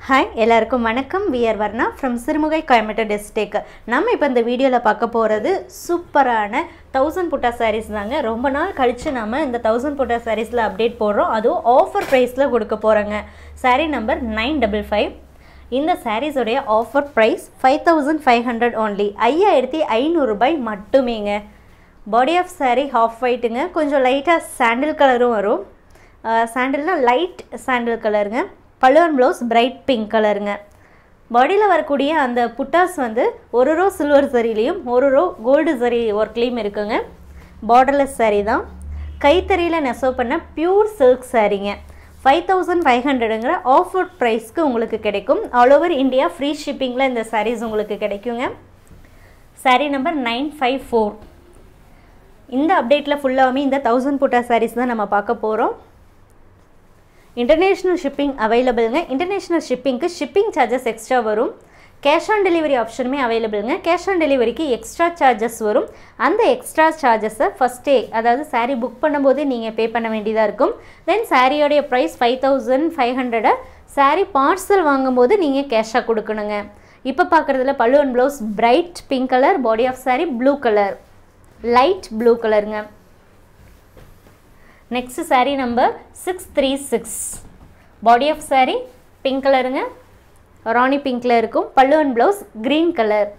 hi எல்லாருக்கும் வணக்கம் we are Varna from Sirumugai Coimbatore district நம்ம இப்போ இந்த வீடியோவில் பார்க்க போகிறது சூப்பரான தௌசண்ட் புட்டா சாரீஸ் தாங்க ரொம்ப நாள் கழித்து நம்ம இந்த தௌசண்ட் புட்டா சாரீஸில் அப்டேட் போடுறோம் அதுவும் ஆஃபர் ப்ரைஸில் கொடுக்க போகிறோங்க saree number nine double five இந்த சாரீஸோடைய offer price five thousand five hundred only ஐயாயிரத்தி ஐநூறுரூபாய் மட்டுமேங்க பாடி ஆஃப் saree ஹாஃப் ஒயிட்டுங்க கொஞ்சம் லைட்டாக சாண்டில் கலரும் வரும் சாண்டில்னா லைட் சாண்டில் கலருங்க பழுவன் ப்ளவுஸ் பிரைட் பிங்க் கலருங்க பாடியில் வரக்கூடிய அந்த புட்டாஸ் வந்து ஒரு ரோ சில்வர் சரிலையும் ஒரு ரோ கோல்டு சரி ஒர்க்லேயும் இருக்குங்க பார்டர்லெஸ் saree தான் கைத்தறியில் நெசவு பண்ண பியூர் சில்க் சாரீங்க ஃபைவ் தௌசண்ட் ஃபைவ் ஹண்ட்ரடுங்கிற ஆஃபர் ப்ரைஸ்க்கு உங்களுக்கு கிடைக்கும் ஆல் ஓவர் இந்தியா ஃப்ரீ ஷிப்பிங்கில் இந்த sarees உங்களுக்கு கிடைக்குங்க saree number nine five four இந்த அப்டேட்டில் ஃபுல்லாகவே இந்த தௌசண்ட் புட்டா sarees தான் நம்ம பார்க்க போகிறோம் இன்டர்நேஷ்னல் ஷிப்பிங் அவைலபிளுங்க இன்டர்நேஷ்னல் ஷிப்பிங்க்கு ஷிப்பிங் சார்ஜஸ் எக்ஸ்ட்ரா வரும் கேஷ் ஆன் டெலிவரி ஆப்ஷனுமே அவைலபிளுங்க கேஷ் ஆன் டெலிவரிக்கு எக்ஸ்ட்ரா சார்ஜஸ் வரும் அந்த எக்ஸ்ட்ரா சார்ஜஸை ஃபஸ்ட்டே அதாவது saree புக் பண்ணும்போதே நீங்கள் பே பண்ண வேண்டியதாக இருக்கும் தென் சாரியோடைய ப்ரைஸ் ஃபைவ் தௌசண்ட் ஃபைவ் ஹண்ட்ரடை சாரீ பார்சல் வாங்கும்போது நீங்கள் கேஷாக கொடுக்கணுங்க இப்போ பார்க்குறதுல பல்லுவன் blouse bright pink colour body of saree blue colour light blue கலருங்க next saree number six three six body of saree pink கலருங்க ராணி பிங்க்கில் இருக்கும் பல்லுவன் ப்ளவுஸ் க்ரீன் கலர்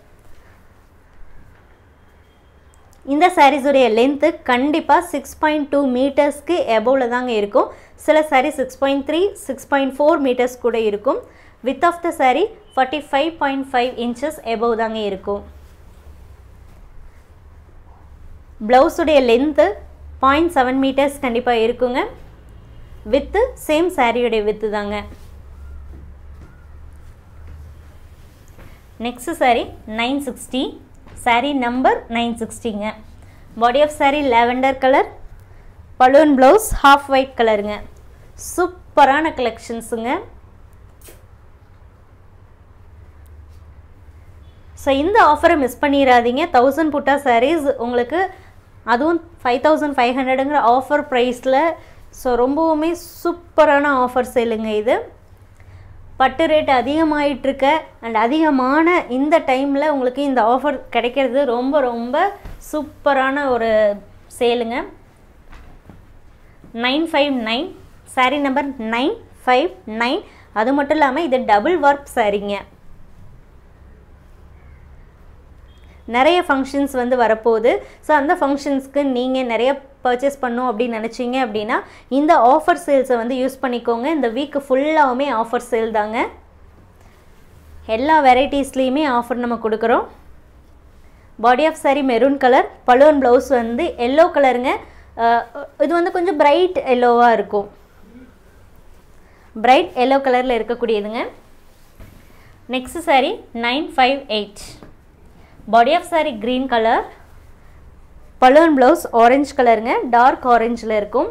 இந்த சாரீஸுடைய லென்த்து கண்டிப்பாக சிக்ஸ் பாயிண்ட் டூ மீட்டர்ஸ்க்கு எபோவில் தாங்க இருக்கும் சில saree six point three six point four metres கூட இருக்கும் with of the saree forty five point five inches above தாங்க இருக்கும் ப்ளவுஸுடைய லென்த்து பாயிண்ட் செவன் மீட்டர்ஸ் கண்டிப்பாக இருக்குங்க வித்து சேம் சாரியுடைய வித்து தாங்க next saree nine sixty saree number nine சிக்ஸ்டிங்க body of saree lavender colour balloon blouse half white கலருங்க சூப்பரான கலெக்ஷன்ஸுங்க ஸோ இந்த ஆஃபரை மிஸ் பண்ணிடாதீங்க தௌசண்ட் புட்டா சாரீஸ் உங்களுக்கு அதுவும் ஃபைவ் தௌசண்ட் ஃபைவ் ஹண்ட்ரடுங்கிற ஆஃபர் ப்ரைஸில் ஸோ ரொம்பவுமே சூப்பரான ஆஃபர் சேலுங்க இது பட்டு ரேட் அதிகமாயிட்டிருக்க அண்ட் அதிகமான இந்த டைமில் உங்களுக்கு இந்த ஆஃபர் கிடைக்கிறது ரொம்ப ரொம்ப சூப்பரான ஒரு சேலுங்க nine five nine saree number nine five nine அது மட்டும் இல்லாமல் இது டபுள் ஒர்க் சாரீங்க நிறைய ஃபங்க்ஷன்ஸ் வந்து வரப்போகுது ஸோ அந்த ஃபங்க்ஷன்ஸ்க்கு நீங்கள் நிறைய பர்ச்சேஸ் பண்ணும் அப்படின்னு நினச்சிங்க அப்படின்னா இந்த ஆஃபர் சேல்ஸை வந்து யூஸ் பண்ணிக்கோங்க இந்த வீக்கு ஃபுல்லாகவுமே ஆஃபர் சேல் தாங்க எல்லா வெரைட்டிஸ்லேயுமே ஆஃபர் நம்ம கொடுக்குறோம் body of saree maroon colour balloon blouse வந்து எல்லோ கலருங்க இது வந்து கொஞ்சம் பிரைட் எல்லோவாக இருக்கும் பிரைட் எல்லோ கலரில் இருக்கக்கூடியதுங்க next saree nine five eight body of saree green colour balloon blouse orange கலருங்க டார்க் ஆரஞ்சில் இருக்கும்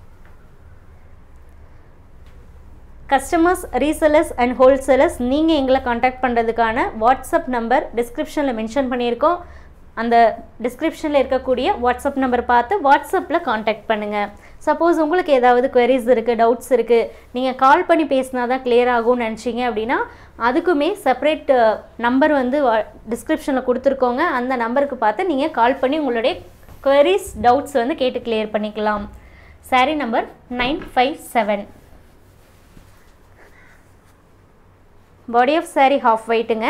கஸ்டமர்ஸ் ரீசெலர்ஸ் அண்ட் ஹோல்சேலர்ஸ் நீங்கள் எங்களை காண்டாக்ட் பண்ணுறதுக்கான வாட்ஸ்அப் நம்பர் டிஸ்கிரிப்ஷனில் மென்ஷன் பண்ணியிருக்கோம் அந்த டிஸ்கிரிப்ஷனில் இருக்கக்கூடிய வாட்ஸ்அப் நம்பர் பார்த்து வாட்ஸ்அப்பில் காண்டாக்ட் பண்ணுங்கள் சப்போஸ் உங்களுக்கு ஏதாவது queries இருக்குது டவுட்ஸ் இருக்குது நீங்கள் கால் பண்ணி பேசினா தான் கிளியர் ஆகும்னு நினச்சிங்க அப்படின்னா அதுக்குமே செப்பரேட் நம்பர் வந்து டிஸ்கிரிப்ஷனில் கொடுத்துருக்கோங்க அந்த நம்பருக்கு பார்த்து நீங்கள் கால் பண்ணி உங்களுடைய queries டவுட்ஸ் வந்து கேட்டு கிளியர் பண்ணிக்கலாம் saree number nine five seven body of saree half ஒயிட்டுங்க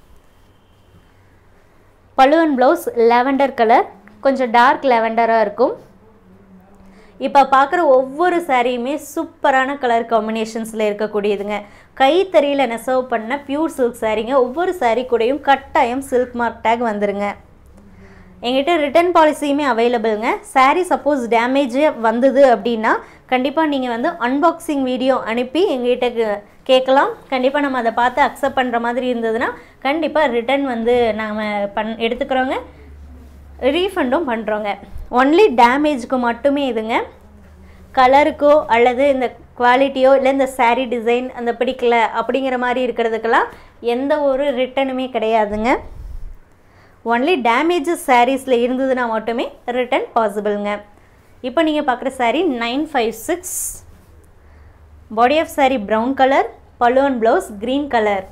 பழுவன் ப்ளவுஸ் லாவெண்டர் கலர் கொஞ்சம் டார்க் லாவெண்டராக இருக்கும் இப்போ பார்க்குற ஒவ்வொரு சாரியுமே சூப்பரான கலர் காம்பினேஷன்ஸில் இருக்கக்கூடியதுங்க கைத்தறியில் நெசவு பண்ண பியூர் சில்க் சாரீங்க ஒவ்வொரு சாரீ கூடயும் கட்டாயம் சில்க் மார்க் டேக் வந்துருங்க எங்கிட்ட ரிட்டர்ன் பாலிசியுமே அவைலபிளுங்க சாரீ சப்போஸ் டேமேஜ் வந்தது அப்படின்னா கண்டிப்பாக நீங்கள் வந்து அன்பாக்சிங் வீடியோ அனுப்பி எங்ககிட்ட கேட்கலாம் கண்டிப்பாக நம்ம அதை பார்த்து அக்செப்ட் பண்ணுற மாதிரி இருந்ததுன்னா கண்டிப்பாக ரிட்டர்ன் வந்து நாம் பண் எடுத்துக்கிறோங்க ரீஃபண்டும் பண்ணுறோங்க ஒன்லி டேமேஜ்க்கு மட்டுமே இதுங்க கலருக்கோ அல்லது இந்த குவாலிட்டியோ இல்லை இந்த சாரீ டிசைன் அந்த பிடிக்கல அப்படிங்கிற மாதிரி இருக்கிறதுக்கெல்லாம் எந்த ஒரு ரிட்டனுமே கிடையாதுங்க ஒன்லி டேமேஜஸ் சாரீஸில் இருந்ததுன்னா மட்டுமே ரிட்டன் பாசிபிளுங்க இப்போ நீங்கள் பார்க்குற saree nine five six body of saree brown colour balloon blouse green colour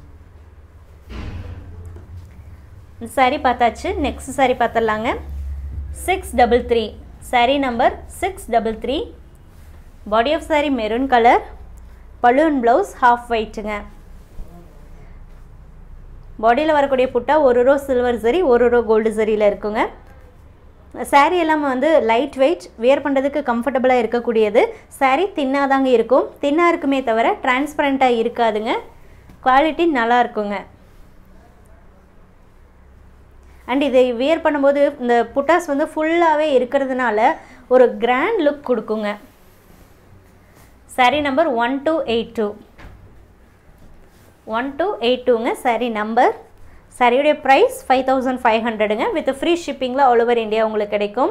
இந்த saree பார்த்தாச்சு நெக்ஸ்ட் saree பார்த்துடலாங்க six double three saree number six double three body of saree maroon colour balloon blouse half ஒயிட்டுங்க பாடியில் வரக்கூடிய புட்டா ஒரு row silver சரி ஒரு ரோ கோல்டு சரியில் இருக்குங்க saree எல்லாம் வந்து லைட் வெயிட் வியர் பண்ணுறதுக்கு கம்ஃபர்டபுளாக இருக்கக்கூடியது saree தின்னாக தாங்க இருக்கும் தின்னாக இருக்குமே தவிர டிரான்ஸ்பரண்ட்டாக இருக்காதுங்க குவாலிட்டி நல்லா இருக்குங்க அண்ட் இதை வியர் பண்ணும்போது இந்த புட்டாஸ் வந்து ஃபுல்லாகவே இருக்கிறதுனால ஒரு கிராண்ட் லுக் கொடுக்குங்க saree number one two eight two one two eight டூங்க saree நம்பர் சாரியுடைய ப்ரைஸ் ஃபைவ் தௌசண்ட் ஃபைவ் ஹண்ட்ரடுங்க வித் ஃப்ரீ ஷிப்பிங்கில் ஆல் ஓவர் இந்தியா உங்களுக்கு கிடைக்கும்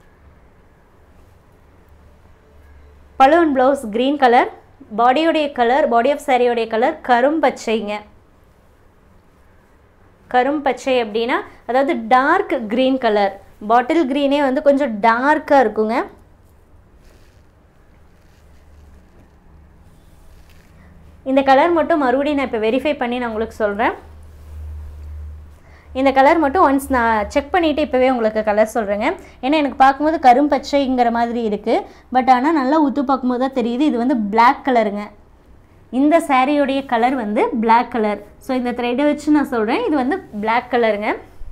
பலூன் ப்ளவுஸ் க்ரீன் கலர் பாடியோடைய கலர் பாடி ஆஃப் சாரியோடைய கலர் கரும் பச்சைங்க கரும் பச்சை அப்படின்னா அதாவது டார்க் க்ரீன் கலர் பாட்டில் க்ரீனே வந்து கொஞ்சம் டார்க்காக இருக்குங்க இந்த கலர் மட்டும் மறுபடியும் நான் இப்போ வெரிஃபை பண்ணி நான் உங்களுக்கு சொல்கிறேன் இந்த கலர் மட்டும் ஒன்ஸ் நான் செக் பண்ணிவிட்டு இப்போவே உங்களுக்கு கலர் சொல்கிறேங்க ஏன்னா எனக்கு பார்க்கும்போது கரும் பச்சைங்கிற மாதிரி இருக்குது பட் ஆனால் நல்லா உத்து பார்க்கும்போது தான் தெரியுது இது வந்து Black கலருங்க இந்த சாரியோடைய கலர் வந்து Black கலர் ஸோ இந்த த்ரெட்டை வச்சு நான் சொல்கிறேன் இது வந்து Black கலருங்க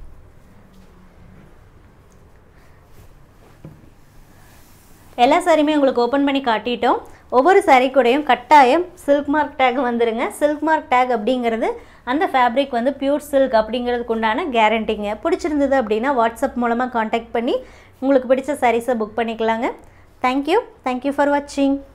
எல்லா சாரியுமே உங்களுக்கு ஓப்பன் பண்ணி காட்டிட்டோம் ஒவ்வொரு saree கூடயும் கட்டாயம் சில்க் மார்க் டேக் வந்துருங்க சில்க் மார்க் டேக் அப்படிங்கிறது அந்த ஃபேப்ரிக் வந்து பியூர் சில்க் அப்படிங்கிறதுக்கு உண்டான கேரண்டிங்க பிடிச்சிருந்தது அப்படின்னா வாட்ஸ்அப் மூலமாக காண்டாக்ட் பண்ணி உங்களுக்கு பிடிச்ச சாரீஸை புக் பண்ணிக்கலாங்க தேங்க்யூ தேங்க்யூ ஃபார் வாட்சிங்